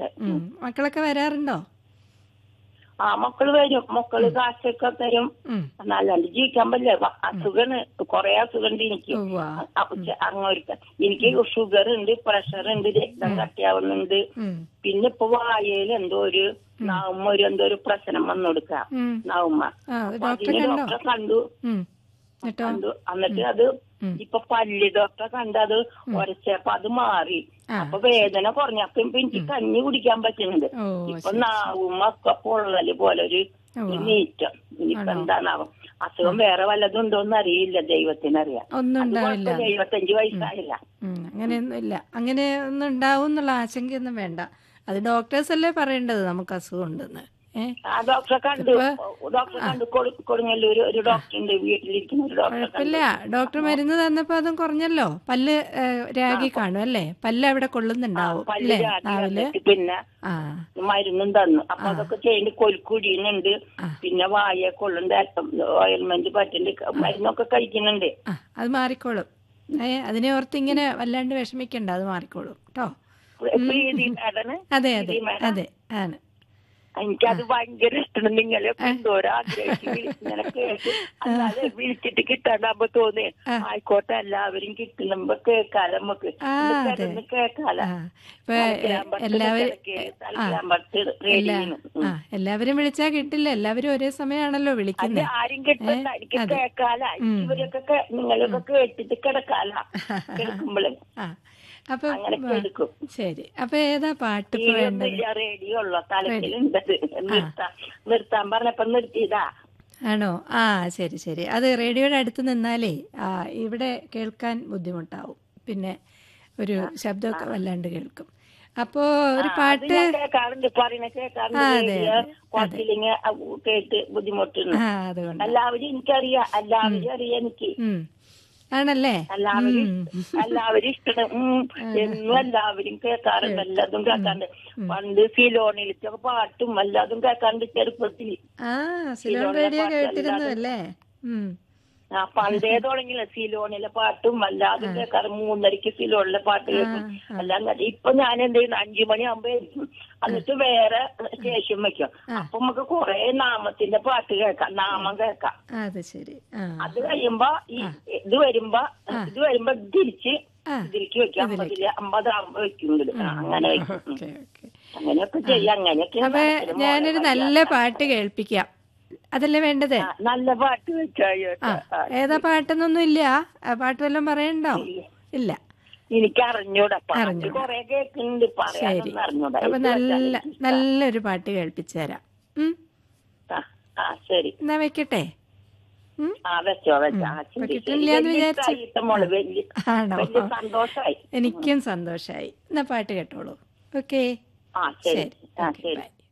അതെ ഉം. മക്കളൊക്കെ വരാറുണ്ടോ ആ മക്കള് വരും മക്കള് കാശൊക്കെ തരും ഉം. അല്ലാണ്ട് ജീവിക്കാൻ പറ്റില്ല വ- അസുഖാണ് കൊറേ അസുഖമുണ്ട് എനിക്ക് ഉവ്വ. അങ്ങോട്ട് എനിക്ക് ഷുഗർ ഉണ്ട് പ്രഷർ ഉണ്ട് രക്തം കട്ടിയാവുന്നുണ്ട് ഉം. പിന്നെ ഇപ്പൊ വായയിൽ എന്തോ ഒരു നാവുമ്മ ഒരു എന്തോ ഒരു പ്രശ്നം വന്നു കൊടുക്കാം ഉം. നാവുമ്മ ആ അത് അപ്പൊ ഡോക്ടറെ അതിന് കണ്ടോ ഡോക്ടറെ കണ്ടു ഉം. എന്നിട്ടോ കണ്ടു എന്നിട്ട് അത് ഉം. ഇപ്പൊ പല്ല് ഡോക്ടറെ കണ്ട് അത് ഉരച്ചപ്പോ അത് മാറി ആ. അപ്പൊ വേദന കുറഞ്ഞപ്പോ ഇപ്പൊ എനിക്ക് കഞ്ഞി കുടിക്കാൻ പറ്റുന്നുണ്ട് ഓ ഇപ്പൊ നാവുമ്മ ഒക്കെ പൊള്ളല് പോലെ ഒരു ഒരു നീറ്റം ഇനിയിപ്പൊ എന്താണാവും അസുഖം വേറെ വല്ലതും ഉണ്ടോന്ന് അറിയില്ല ദൈവത്തിനറിയാം ഒന്നും അത് ഉണ്ടാവില്ല കുഴപ്പമില്ല, എഴുപത്തഞ്ച് വയസ്സായില്ല ഉം. അങ്ങനെയൊന്നും ഇല്ല അങ്ങനെ ഒന്നും ഉണ്ടാവും എന്നുള്ള ആശങ്കയൊന്നും വേണ്ട അത് ഡോക്ടേഴ്സ് അല്ലേ പറയേണ്ടത് നമുക്ക് അസുഖം ഉണ്ടെന്ന് ഏ ആ ഡോക്ടറെ കണ്ടു ഡോക്ടറെ കണ്ടു കൊടു- കൊടുങ്ങല്ലൂര് ഒരു ഡോക്ടർ ഉണ്ട് വീട്ടിലിരിക്കുന്ന ഒരു ഡോക്ടറെ കണ്ടു കുഴപ്പമില്ല ഡോക്ടർ മരുന്ന് തന്നപ്പോ അതും കുറഞ്ഞല്ലോ പല്ല് ഏ, രാഗി കാണും അല്ലേ പല്ല് അവിടെ കൊള്ളുന്നുണ്ടാവും പല്ല് അല്ലേ രാത്രി രാവിലെ വന്നിട്ട് പിന്നെ ആ മരുന്നും തന്നു അപ്പൊ അതൊക്കെ ചെയ്യേണ്ടി കൊൽക്കുടിയുന്നുണ്ട് പിന്നെ വായ കൊള്ളുന്നുണ്ട് ഓയിൽമെന്റ് പറ്റുന്നുണ്ട് മരുന്നൊക്കെ കഴിക്കുന്നുണ്ട് ആ അത് മാറിക്കോളും ഏ അതിനെ ഓർത്ത് ഇങ്ങനെ വല്ലാണ്ട് വിഷമിക്കണ്ട അത് മാറിക്കോളും കേട്ടോ പ്രീതി മാഡന് അതെ അതെ അതെ ആണ് എനിക്കത് ഭയങ്കര ഇഷ്ടമാണ് നിങ്ങളെ എന്തോരം ആഗ്രഹിച്ച് വിളി- ഇങ്ങനെ കേട്ട് അല്ലാതെ വിളിച്ചിട്ട് കിട്ടാണ്ടാകുമ്പോ തോന്നി ആയിക്കോട്ടെ എല്ലാവരും കിട്ടുമ്പോ കേക്കാലോ നമുക്ക് ആ, ഇന്ന് അതെ. കിടന്ന് കേക്കാലോ ആ ഇപ്പൊ എല്ലാവരും എല്ലാ ആ എല്ലാവരും വിളിച്ചാ കിട്ടില്ല എല്ലാവരും ഒരേ സമയമാണല്ലോ അത് വിളിക്കുന്നത് ആരും കിട്ടണ്ട എനിക്ക് കേക്കാല ഇവരൊക്കെ കേ- നിങ്ങളൊക്കെ കേട്ടിട്ട് കിടക്കാല കേൾക്കുമ്പോളേ ആ അപ്പൊ അങ്ങനെ കേൾക്കും ശരി അപ്പൊ ഏതാ പാട്ട് ഇപ്പൊ വേണ്ടത് ഇല്ല റേഡിയോ ഉള്ളു തലക്കിലുണ്ടത് നിർത്താൻ നിർത്താൻ പറഞ്ഞപ്പോ നിർത്തിയതാ ആണോ ആ ശരി ശരി അത് റേഡിയോയുടെ അടുത്ത് നിന്നാലേ ആ ഇവിടെ കേൾക്കാൻ ബുദ്ധിമുട്ടാവും പിന്നെ ഒരു ശബ്ദമൊക്കെ വല്ലാണ്ട് കേൾക്കും അപ്പോ ഒരു അത് പാട്ട് ഞാൻ കേൾക്കാറുണ്ട് പറയുന്ന കേൾക്കാറുണ്ട് ആ, അതെ, റേഡിയോ അതെ, കുറച്ചില്ലെങ്കിൽ കേട്ട് ബുദ്ധിമുട്ടുണ്ട് ആ അതുകൊണ്ട് എല്ലാവരും എനിക്കറിയാം എല്ലാവരും അറിയാം എനിക്ക് ഉം ആണല്ലേ എല്ലാവരും എല്ലാവരും ഇഷ്ടം ഉം എന്നും എല്ലാവരും കേൾക്കാറുണ്ട് എല്ലാതും കേൾക്കാറുണ്ട് പണ്ട് സിലോണിലത്തെ പാട്ടും എല്ലാതും കേൾക്കാറുണ്ട് ചെറുപ്പത്തിൽ ആ സിലോൺ റേഡിയോ കേട്ടിരുന്നു അല്ലേ ഉം ആ പണ്ടേ തുടങ്ങിയില്ല സിലോണിലെ പാട്ടും അല്ലാതെ കേൾക്കാറ് മൂന്നരക്ക് സിലോണിലെ പാട്ട് കേൾക്കും എല്ലാം കേട്ട് ഇപ്പൊ ഞാൻ എന്ത് ചെയ്യുന്നു അഞ്ചു മണിയാകുമ്പോ ആയിരിക്കും എന്നിട്ട് വേറെ സ്റ്റേഷൻ വെക്കും അപ്പൊ നമുക്ക് കൊറേ നാമത്തിന്റെ പാട്ട് കേൾക്കാം നാമം കേൾക്കാം അത് ശരി ആ അത് കഴിയുമ്പോ ഈ ഇത് വരുമ്പോ ഇത് വരുമ്പോ തിരിച്ച് ആ. ഇതിലേക്ക് വെക്കും അമ്പതില് അമ്പതാകുമ്പോ വെക്കുന്നുണ്ട് ആ, അങ്ങനെ വെക്കും ഉം. ഓക്കെ ഓക്കെ അങ്ങനെയൊക്കെ ചെയ്യാം അങ്ങനെയൊക്കെ അപ്പൊ ഞാനൊരു നല്ല പാട്ട് കേൾപ്പിക്കാം അതല്ലേ വേണ്ടത് ആ, നല്ല പാട്ട് വെച്ചായോ ആ ഏതാ പാട്ടെന്നൊന്നും ഇല്ല ആ പാട്ട് വല്ലതും പറയണ്ടോ ഇല്ല എനിക്ക് അറിഞ്ഞൂടാ പാട്ട് കൊറേ കേൾക്കുന്നുണ്ട് പറയാനൊന്നും അറിഞ്ഞൂടാ അപ്പൊ ഇത് വെച്ചാൽ നല്ല നല്ലൊരു പാട്ട് കേൾപ്പിച്ചു തരാം ഉം ആ, ആ ശരി എന്നാ വെക്കട്ടെ ഉം ആ വെച്ചോ വെച്ചോ ആ ശരി കിട്ടില്ല എന്ന് വലിയ വിചാരിച്ച്. ഇഷ്ടായി മോള് വലിയ ആണോ വലിയ സന്തോഷായി എനിക്കും സന്തോഷായി എന്നാ പാട്ട് കേട്ടോളൂ ഓക്കെ ആ ശരി ശരി ആ ഓക്കെ ശരി ബൈ